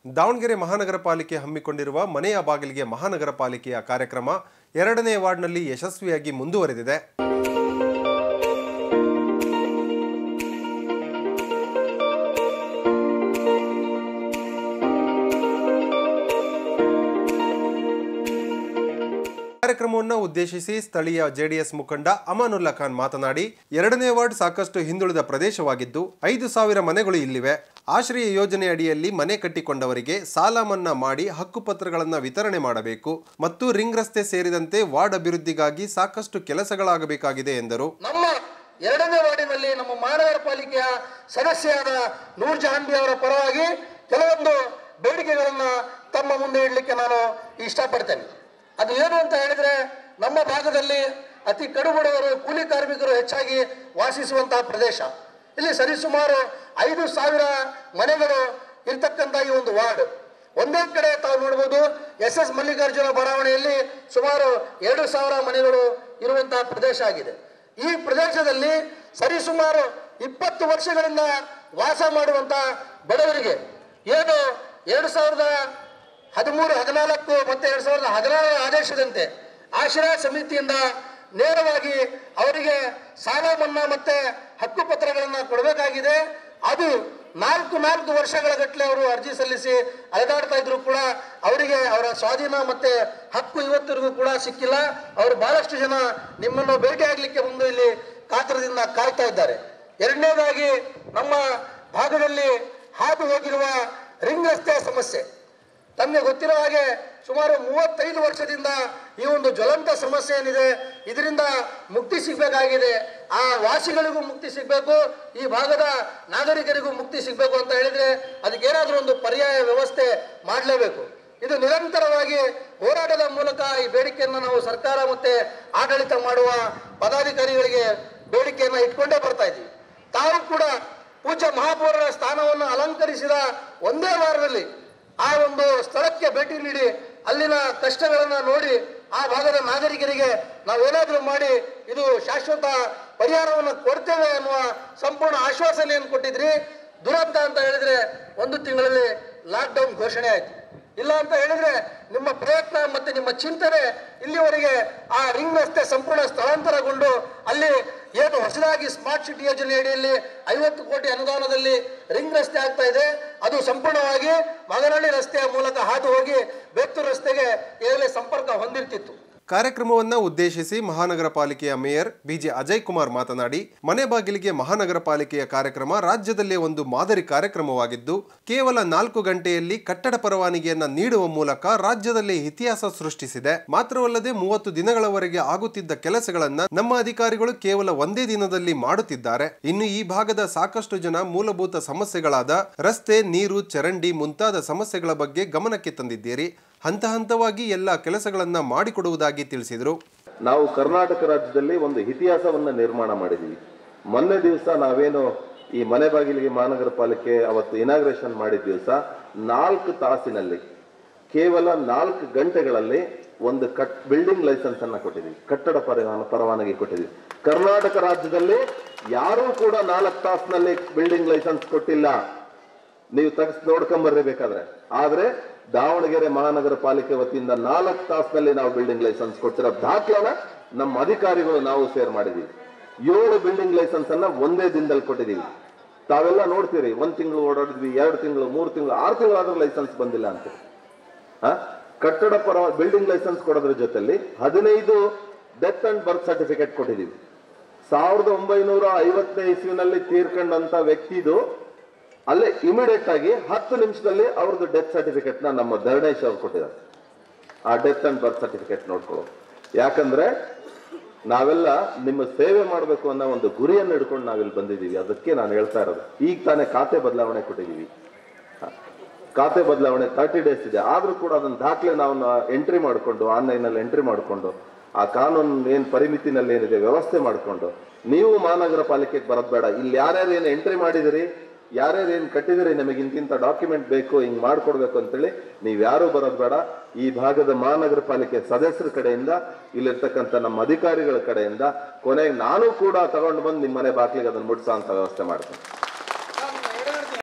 ದಾವಣಗೆರೆ ಮಹಾನಗರ ಪಾಲಿಕೆ ಹಮ್ಮಿಕೊಂಡಿರುವ ಮನೆಯ ಬಾಗಿಲಿಗೆ ಮಹಾನಗರ ಪಾಲಿಕೆಯ ಕಾರ್ಯಕ್ರಮ ಎರಡನೇ ವಾರ್ಡ್ನಲ್ಲಿ ಯಶಸ್ವಿಯಾಗಿ ಮುಂದುವರೆದಿದೆ ಕಾರ್ಯಕ್ರಮವನ್ನು ಉದ್ದೇಶಿಸಿ ಸ್ಥಳೀಯ ಜೆಡಿಎಸ್ ಮುಖಂಡ ಅಮಾನುಲ್ಲಾ ಖಾನ್ ಮಾತನಾಡಿ ಎರಡನೇ ವಾರ್ಡ್ ಸಾಕಷ್ಟು ಹಿಂದುಳಿದ ಪ್ರದೇಶವಾಗಿದ್ದು ಐದು ಸಾವಿರ ಮನೆಗಳು ಇಲ್ಲಿವೆ ಆಶ್ರಯ ಯೋಜನೆ ಅಡಿಯಲ್ಲಿ ಮನೆ ಕಟ್ಟಿಕೊಂಡವರಿಗೆ ಸಾಲ ಮನ್ನಾ ಮಾಡಿ ಹಕ್ಕುಪತ್ರಗಳನ್ನು ವಿತರಣೆ ಮಾಡಬೇಕು ಮತ್ತು ರಿಂಗ್ ರಸ್ತೆ ಸೇರಿದಂತೆ ವಾರ್ಡ್ ಅಭಿವೃದ್ಧಿಗಾಗಿ ಸಾಕಷ್ಟು ಕೆಲಸಗಳಾಗಬೇಕಾಗಿದೆ ಎಂದರು ನಮ್ಮ ಎರಡನೇ ವಾರ್ಡಿನಲ್ಲಿ ನಮ್ಮ ಮಹಾನಗರ ಪಾಲಿಕೆಯ ಸದಸ್ಯರಾದ ನೂರ್ ಜಹಾನ್ಬಿ ಅವರ ಪರವಾಗಿ ಕೆಲವೊಂದು ಬೇಡಿಕೆಗಳನ್ನ ತಮ್ಮ ಮುಂದೆ ಇಡಲಿಕ್ಕೆ ನಾನು ಇಷ್ಟಪಡ್ತೇನೆ ಅದು ಏನು ಅಂತ ಹೇಳಿದ್ರೆ ನಮ್ಮ ಭಾಗದಲ್ಲಿ ಅತಿ ಕಡುಬಡವರು ಕೂಲಿ ಕಾರ್ಮಿಕರು ಹೆಚ್ಚಾಗಿ ವಾಸಿಸುವಂತಹ ಪ್ರದೇಶ ಇಲ್ಲಿ ಸರಿಸುಮಾರು ಐದು ಸಾವಿರ ಮನೆಗಳು ಇರ್ತಕ್ಕಂಥ ಈ ಒಂದು ವಾರ್ಡ್ ಒಂದೇ ಕಡೆ ತಾವು ನೋಡ್ಬೋದು ಎಸ್ ಎಸ್ ಮಲ್ಲಿಕಾರ್ಜುನ ಬಡಾವಣೆಯಲ್ಲಿ ಸುಮಾರು ಎರಡು ಸಾವಿರ ಮನೆಗಳು ಇರುವಂತಹ ಪ್ರದೇಶ ಆಗಿದೆ ಈ ಪ್ರದೇಶದಲ್ಲಿ ಸರಿಸುಮಾರು ಇಪ್ಪತ್ತು ವರ್ಷಗಳಿಂದ ವಾಸ ಮಾಡುವಂತ ಬಡವರಿಗೆ ಏನು ಎರಡು ಸಾವಿರದ ಹದಿಮೂರು ಹದಿನಾಲ್ಕು ಮತ್ತೆ ಎರಡು ಸಾವಿರದ ಹದಿನಾರರ ಆದೇಶದಂತೆ ಆಶ್ರಯ ಸಮಿತಿಯಿಂದ ನೇರವಾಗಿ ಅವರಿಗೆ ಸಾಲ ಮನ್ನಾ ಮತ್ತೆ ಹಕ್ಕುಪತ್ರಗಳನ್ನು ಕೊಡಬೇಕಾಗಿದೆ ಅದು ನಾಲ್ಕು ನಾಲ್ಕು ವರ್ಷಗಳ ಗಟ್ಟಲೆ ಅವರು ಅರ್ಜಿ ಸಲ್ಲಿಸಿ ಅಲೆದಾಡ್ತಾ ಇದ್ರು ಕೂಡ ಅವರಿಗೆ ಅವರ ಸ್ವಾಧೀನ ಮತ್ತೆ ಹಕ್ಕು ಇವತ್ತಿಗೂ ಕೂಡ ಸಿಕ್ಕಿಲ್ಲ ಅವರು ಬಹಳಷ್ಟು ಜನ ನಿಮ್ಮನ್ನು ಭೇಟಿ ಆಗ್ಲಿಕ್ಕೆ ಮುಂದೆ ಇಲ್ಲಿ ಕಾತರದಿಂದ ಕಾಯ್ತಾ ಇದ್ದಾರೆ ಎರಡನೇದಾಗಿ ನಮ್ಮ ಭಾಗದಲ್ಲಿ ಹಾದು ಹೋಗಿರುವ ರಿಂಗ್ ರಸ್ತೆಯ ಸಮಸ್ಯೆ ತಮಗೆ ಗೊತ್ತಿರೋ ಹಾಗೆ ಸುಮಾರು ಮೂವತ್ತೈದು ವರ್ಷದಿಂದ ಈ ಒಂದು ಜ್ವಲಂತ ಸಮಸ್ಯೆ ಏನಿದೆ ಇದರಿಂದ ಮುಕ್ತಿ ಸಿಗಬೇಕಾಗಿದೆ ಆ ವಾಸಿಗಳಿಗೂ ಮುಕ್ತಿ ಸಿಗಬೇಕು ಈ ಭಾಗದ ನಾಗರಿಕರಿಗೂ ಮುಕ್ತಿ ಸಿಗಬೇಕು ಅಂತ ಹೇಳಿದ್ರೆ ಅದಕ್ಕೇನಾದರೂ ಒಂದು ಪರ್ಯಾಯ ವ್ಯವಸ್ಥೆ ಮಾಡಲೇಬೇಕು ಇದು ನಿರಂತರವಾಗಿ ಹೋರಾಟದ ಮೂಲಕ ಈ ಬೇಡಿಕೆಯನ್ನು ನಾವು ಸರ್ಕಾರ ಮತ್ತೆ ಆಡಳಿತ ಮಾಡುವ ಪದಾಧಿಕಾರಿಗಳಿಗೆ ಬೇಡಿಕೆಯನ್ನು ಇಟ್ಕೊಂಡೇ ಬರ್ತಾ ಇದ್ದೀವಿ ತಾವು ಕೂಡ ಪೂಜ್ಯ ಮಹಾಪೌರರ ಸ್ಥಾನವನ್ನು ಅಲಂಕರಿಸಿದ ಒಂದೇ ವಾರದಲ್ಲಿ ಆ ಒಂದು ಸ್ಥಳಕ್ಕೆ ಭೇಟಿ ನೀಡಿ ಅಲ್ಲಿನ ಕಷ್ಟಗಳನ್ನು ನೋಡಿ ಆ ಭಾಗದ ನಾಗರಿಕರಿಗೆ ನಾವೇನಾದರೂ ಮಾಡಿ ಇದು ಶಾಶ್ವತ ಪರಿಹಾರವನ್ನು ಕೊಡ್ತೇವೆ ಅನ್ನುವ ಸಂಪೂರ್ಣ ಆಶ್ವಾಸನೆಯನ್ನು ಕೊಟ್ಟಿದ್ರಿ ದುರಂತ ಅಂತ ಹೇಳಿದ್ರೆ ಒಂದು ತಿಂಗಳಲ್ಲಿ ಲಾಕ್ಡೌನ್ ಘೋಷಣೆ ಆಯ್ತು ಇಲ್ಲ ಅಂತ ಹೇಳಿದ್ರೆ ನಿಮ್ಮ ಪ್ರಯತ್ನ ಮತ್ತೆ ನಿಮ್ಮ ಚಿಂತನೆ ಇಲ್ಲಿವರೆಗೆ ಆ ರಿಂಗ್ ರಸ್ತೆ ಸಂಪೂರ್ಣ ಸ್ಥಳಾಂತರಗೊಂಡು ಅಲ್ಲಿ ಏನು ಹೊಸದಾಗಿ ಸ್ಮಾರ್ಟ್ ಸಿಟಿ ಯೋಜನೆ ಅಡಿಯಲ್ಲಿ ಐವತ್ತು ಕೋಟಿ ಅನುದಾನದಲ್ಲಿ ರಿಂಗ್ ರಸ್ತೆ ಆಗ್ತಾ ಇದೆ ಅದು ಸಂಪೂರ್ಣವಾಗಿ ಮಗನಹಳ್ಳಿ ರಸ್ತೆಯ ಮೂಲಕ ಹಾದು ಹೋಗಿ ಬೇತ್ತೂರು ರಸ್ತೆಗೆ ಈಗಲೇ ಸಂಪರ್ಕ ಹೊಂದಿರ್ತಿತ್ತು ಕಾರ್ಯಕ್ರಮವನ್ನು ಉದ್ದೇಶಿಸಿ ಮಹಾನಗರ ಪಾಲಿಕೆಯ ಮೇಯರ್ ಬಿಜೆ ಅಜಯ್ ಕುಮಾರ್ ಮಾತನಾಡಿ ಮನೆ ಬಾಗಿಲಿಗೆ ಮಹಾನಗರ ಪಾಲಿಕೆಯ ಕಾರ್ಯಕ್ರಮ ರಾಜ್ಯದಲ್ಲೇ ಒಂದು ಮಾದರಿ ಕಾರ್ಯಕ್ರಮವಾಗಿದ್ದು ಕೇವಲ ನಾಲ್ಕು ಗಂಟೆಯಲ್ಲಿ ಕಟ್ಟಡ ಪರವಾನಗಿಯನ್ನ ನೀಡುವ ಮೂಲಕ ರಾಜ್ಯದಲ್ಲಿ ಇತಿಹಾಸ ಸೃಷ್ಟಿಸಿದೆ ಮಾತ್ರವಲ್ಲದೆ ಮೂವತ್ತು ದಿನಗಳವರೆಗೆ ಆಗುತ್ತಿದ್ದ ಕೆಲಸಗಳನ್ನ ನಮ್ಮ ಅಧಿಕಾರಿಗಳು ಕೇವಲ ಒಂದೇ ದಿನದಲ್ಲಿ ಮಾಡುತ್ತಿದ್ದಾರೆ ಇನ್ನು ಈ ಭಾಗದ ಸಾಕಷ್ಟು ಜನ ಮೂಲಭೂತ ಸಮಸ್ಯೆಗಳಾದ ರಸ್ತೆ ನೀರು ಚರಂಡಿ ಮುಂತಾದ ಸಮಸ್ಯೆಗಳ ಬಗ್ಗೆ ಗಮನಕ್ಕೆ ತಂದಿದ್ದೀರಿ ಹಂತ ಹಂತವಾಗಿ ಎಲ್ಲ ಕೆಲಸಗಳನ್ನ ಮಾಡಿಕೊಡುವುದಾಗಿ ತಿಳಿಸಿದರು ನಾವು ಕರ್ನಾಟಕ ರಾಜ್ಯದಲ್ಲಿ ಒಂದು ಇತಿಹಾಸವನ್ನ ನಿರ್ಮಾಣ ಮಾಡಿದೀವಿ ಮೊನ್ನೆ ದಿವಸ ನಾವೇನು ಈ ಮನೆ ಬಾಗಿಲಿಗೆ ಮಹಾನಗರ ಪಾಲಿಕೆ ಅವತ್ತು ಇನಾಗ್ರೇಷನ್ ಮಾಡಿದ ದಿವಸ ನಾಲ್ಕು ತಾಸಿನಲ್ಲಿ ಕೇವಲ ನಾಲ್ಕು ಗಂಟೆಗಳಲ್ಲಿ ಒಂದು ಕಟ್ ಬಿಲ್ಡಿಂಗ್ ಲೈಸೆನ್ಸ್ ಅನ್ನ ಕೊಟ್ಟಿದ್ದೀವಿ ಕಟ್ಟಡ ಪರವಾನ ಪರವಾನಗಿ ಕೊಟ್ಟಿದ್ದೀವಿ ಕರ್ನಾಟಕ ರಾಜ್ಯದಲ್ಲಿ ಯಾರೂ ಕೂಡ ನಾಲ್ಕು ತಾಸಿನಲ್ಲಿ ಬಿಲ್ಡಿಂಗ್ ಲೈಸೆನ್ಸ್ ಕೊಟ್ಟಿಲ್ಲ ನೀವು ತೆಗೆಸ್ ನೋಡ್ಕೊಂಬರ್ರಿ ಬೇಕಾದ್ರೆ ಆದ್ರೆ ದಾವಣಗೆರೆ ಮಹಾನಗರ ಪಾಲಿಕೆ ವತಿಯಿಂದ ನಾಲ್ಕು ತಾಸಿನಲ್ಲಿ ನಾವು ಬಿಲ್ಡಿಂಗ್ ಲೈಸೆನ್ಸ್ ಕೊಡ್ತಿರೋ ದಾಖಲಾನ ನಮ್ಮ ಅಧಿಕಾರಿಗಳು ನಾವು ಶೇರ್ ಮಾಡಿದೀವಿ ಏಳು ಬಿಲ್ಡಿಂಗ್ ಲೈಸೆನ್ಸ್ ಅನ್ನ ಒಂದೇ ದಿನದಲ್ಲಿ ಕೊಟ್ಟಿದೀವಿ ತಾವೆಲ್ಲ ನೋಡ್ತೀರಿ ಒಂದ್ ತಿಂಗಳು ಓಡಾಡಿದ್ವಿ ಎರಡು ತಿಂಗಳು ಮೂರು ತಿಂಗಳು ಆರು ತಿಂಗಳಾದ್ರೂ ಲೈಸೆನ್ಸ್ ಬಂದಿಲ್ಲ ಅಂತ ಹ? ಕಟ್ಟಡ ಪರ ಬಿಲ್ಡಿಂಗ್ ಲೈಸೆನ್ಸ್ ಕೊಡೋದ್ರ ಜೊತೆಲಿ ಹದಿನೈದು ಡೆತ್ ಅಂಡ್ ಬರ್ತ್ ಸರ್ಟಿಫಿಕೇಟ್ ಕೊಟ್ಟಿದೀವಿ ಸಾವಿರದ ಒಂಬೈನೂರ ಐವತ್ತನೇ ಇಸ್ವಿನಲ್ಲಿ ತೀರ್ಕೊಂಡಂತ ವ್ಯಕ್ತಿದು ಅಲ್ಲೇ ಇಮಿಡಿಯೇಟ್ ಆಗಿ ಹತ್ತು ನಿಮಿಷದಲ್ಲಿ ಅವ್ರದ್ದು ಡೆತ್ ಸರ್ಟಿಫಿಕೇಟ್ ನ ನಮ್ಮ ಧರಣೇಶ್ ಅವ್ರು ಕೊಟ್ಟಿದ್ದಾರೆ ಆ ಡೆತ್ ಅಂಡ್ ಬರ್ತ್ ಸರ್ಟಿಫಿಕೇಟ್ ನೋಡ್ಕೊಳ್ಳೋ ಯಾಕಂದ್ರೆ ನಾವೆಲ್ಲ ನಿಮ್ಮ ಸೇವೆ ಮಾಡಬೇಕು ಅನ್ನೋ ಒಂದು ಗುರಿಯನ್ನು ಹಿಡ್ಕೊಂಡು ನಾವಿಲ್ಲಿ ಬಂದಿದ್ದೀವಿ ಅದಕ್ಕೆ ನಾನು ಹೇಳ್ತಾ ಇರೋದು ಈಗ ತಾನೇ ಖಾತೆ ಬದಲಾವಣೆ ಕೊಟ್ಟಿದ್ದೀವಿ ಹ. ಖಾತೆ ಬದಲಾವಣೆ ತರ್ಟಿ ಡೇಸ್ ಇದೆ ಆದ್ರೂ ಕೂಡ ಅದನ್ನ ದಾಖಲೆ ನಾವು ಎಂಟ್ರಿ ಮಾಡಿಕೊಂಡು ಆನ್ಲೈನಲ್ಲಿ ಎಂಟ್ರಿ ಮಾಡಿಕೊಂಡು ಆ ಕಾನೂನು ಏನ್ ಪರಿಮಿತಿನಲ್ಲಿ ಏನಿದೆ ವ್ಯವಸ್ಥೆ ಮಾಡಿಕೊಂಡು ನೀವು ಮಹಾನಗರ ಪಾಲಿಕೆಗೆ ಬರೋದ್ ಬೇಡ ಇಲ್ಲಿ ಯಾರ್ಯಾರು ಏನು ಎಂಟ್ರಿ ಮಾಡಿದಿರಿ ಯಾರ್ಯಾರು ಏನು ಕಟ್ಟಿದಿರಿ ನಿಮಗೆ ಇಂತಿಂತ ಡಾಕ್ಯುಮೆಂಟ್ ಬೇಕು ಹಿಂಗ್ ಮಾಡ್ಕೊಡ್ಬೇಕು ಅಂತೇಳಿ ನೀವ್ ಯಾರು ಬರೋದ್ ಬೇಡ ಈ ಭಾಗದ ಮಹಾನಗರ ಪಾಲಿಕೆ ಸದಸ್ಯರ ಕಡೆಯಿಂದ ಇಲ್ಲಿರ್ತಕ್ಕಂಥ ನಮ್ಮ ಅಧಿಕಾರಿಗಳ ಕಡೆಯಿಂದ ಕೊನೆಗೆ ನಾನು ಕೂಡ ತಗೊಂಡು ಬಂದು ನಿಮ್ಮ ಮನೆ ಬಾಗಿಲಿಗೆ ಅದನ್ನ ಮುಟ್ಸೋ ಅಂತ ವ್ಯವಸ್ಥೆ ಮಾಡ್ತೇನೆ